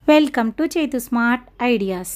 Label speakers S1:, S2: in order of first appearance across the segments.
S1: welcome to Chethu smart ideas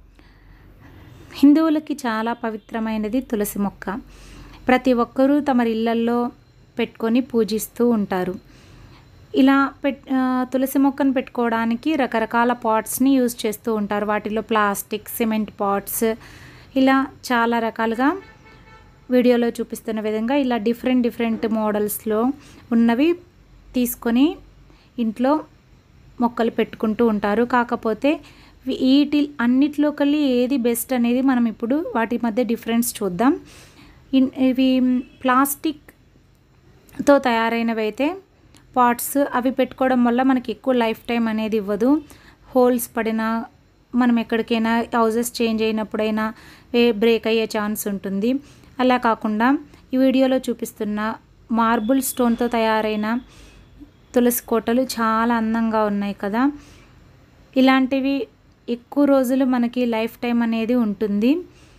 S1: హిందువులకి చాలా పవిత్రమైనది తులసి మొక్క ప్రతి ఒక్కరూ తమ ఇళ్ళల్లో పెట్టుకొని పూజిస్తూ ఉంటారు ఇలా పెట్ ఆ, తులసి మొక్కను పెట్టుకోవడానికి రకరకాల పాట్స్ని యూజ్ చేస్తూ ఉంటారు వాటిలో ప్లాస్టిక్ సిమెంట్ పాట్స్ ఇలా చాలా రకాలుగా వీడియోలో చూపిస్తున్న విధంగా ఇలా డిఫరెంట్ డిఫరెంట్ మోడల్స్లో ఉన్నవి తీసుకొని ఇంట్లో మొక్కలు పెట్టుకుంటూ ఉంటారు కాకపోతే వి- వీటి అన్నిట్లో కల్లి ఏది బెస్ట్ అనేది మనం ఇప్పుడు వాటి మధ్య డిఫరెన్స్ చూద్దాం ఇన్- ఇవి ప్లాస్టిక్తో తయారైనవి అయితే పాట్స్ అవి పెట్టుకోవడం వల్ల మనకి ఎక్కువ లైఫ్ టైం అనేది ఇవ్వదు హోల్స్ పడినా మనం ఎక్కడికైనా హౌజెస్ చేంజ్ అయినప్పుడైనా ఏ బ్రేక్ అయ్యే ఛాన్స్ ఉంటుంది అలా కాకుండా ఈ వీడియోలో చూపిస్తున్న మార్బుల్ స్టోన్తో తయారైన తులసి కోటలు చాలా అందంగా ఉన్నాయి కదా ఇలాంటివి ఎక్కువ రోజులు మనకి లైఫ్ టైం అనేది ఉంటుంది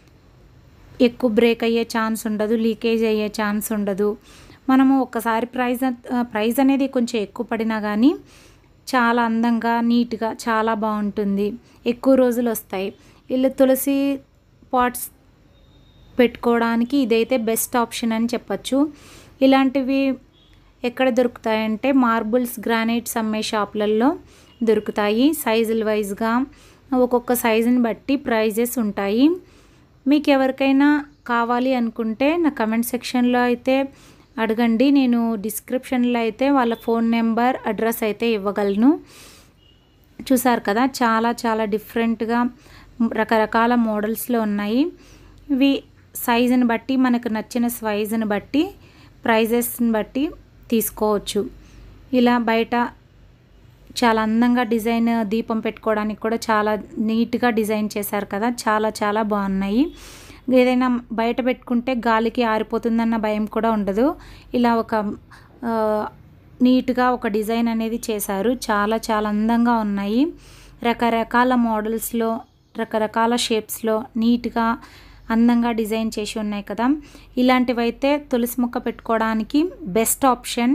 S1: ఎక్కువ బ్రేక్ అయ్యే ఛాన్స్ ఉండదు లీకేజ్ అయ్యే ఛాన్స్ ఉండదు మనము ఒక్కసారి ప్రైజ్ ప్రైజ్ అనేది కొంచెం ఎక్కువ పడినా కానీ చాలా అందంగా నీట్గా చాలా బాగుంటుంది ఎక్కువ రోజులు వస్తాయి ఇలా తులసి పాట్స్ పెట్టుకోవడానికి ఇదైతే బెస్ట్ ఆప్షన్ అని చెప్పచ్చు ఇలాంటివి ఎక్కడ దొరుకుతాయంటే మార్బుల్స్ గ్రానైట్స్ అమ్మే షాపులలో దొరుకుతాయి సైజుల వైజ్గా ఒక్కొక్క సైజుని బట్టి ప్రైజెస్ ఉంటాయి మీకు ఎవరికైనా కావాలి అనుకుంటే నా కమెంట్ సెక్షన్లో అయితే అడగండి నేను డిస్క్రిప్షన్లో అయితే వాళ్ళ ఫోన్ నెంబర్ అడ్రస్ అయితే ఇవ్వగలను చూసారు కదా చాలా చాలా డిఫరెంట్గా రకరకాల మోడల్స్లో ఉన్నాయి ఇవి సైజుని బట్టి మనకు నచ్చిన సైజుని బట్టి ప్రైజెస్ని బట్టి తీసుకోవచ్చు ఇలా బయట చాలా అందంగా డిజైన్ దీపం పెట్టుకోవడానికి కూడా చాలా నీట్గా డిజైన్ చేశారు కదా చాలా చాలా బాగున్నాయి ఏదైనా బయట పెట్టుకుంటే గాలికి ఆరిపోతుందన్న భయం కూడా ఉండదు ఇలా ఒక ఆ, నీట్గా ఒక డిజైన్ అనేది చేశారు చాలా చాలా అందంగా ఉన్నాయి రకరకాల మోడల్స్లో రకరకాల షేప్స్లో నీట్గా అందంగా డిజైన్ చేసి ఉన్నాయి కదా ఇలాంటివైతే తులసి మొక్క పెట్టుకోవడానికి బెస్ట్ ఆప్షన్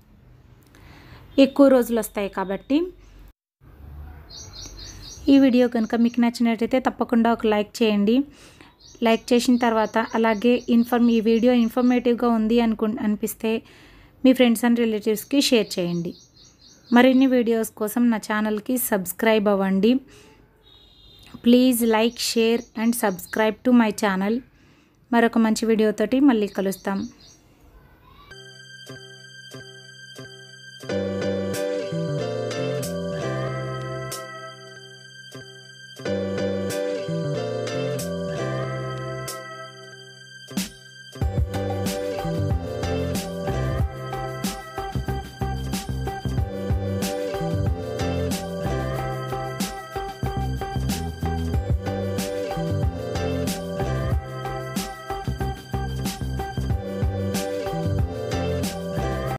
S1: ఎక్కువ రోజులు వస్తాయి కాబట్టి ఈ వీడియో కనుక మీకు నచ్చినట్టయితే తప్పకుండా ఒక లైక్ చేయండి లైక్ చేసిన తర్వాత అలాగే ఇన్ఫర్మ్ ఈ వీడియో ఇన్ఫర్మేటివ్గా ఉంది అనుకు అనిపిస్తే మీ ఫ్రెండ్స్ అండ్ రిలేటివ్స్కి షేర్ చేయండి మరిన్ని వీడియోస్ కోసం నా ఛానల్కి సబ్స్క్రైబ్ అవ్వండి please like share and subscribe to my channel మరొక మంచి వీడియోతోటి మళ్ళీ కలుస్తాం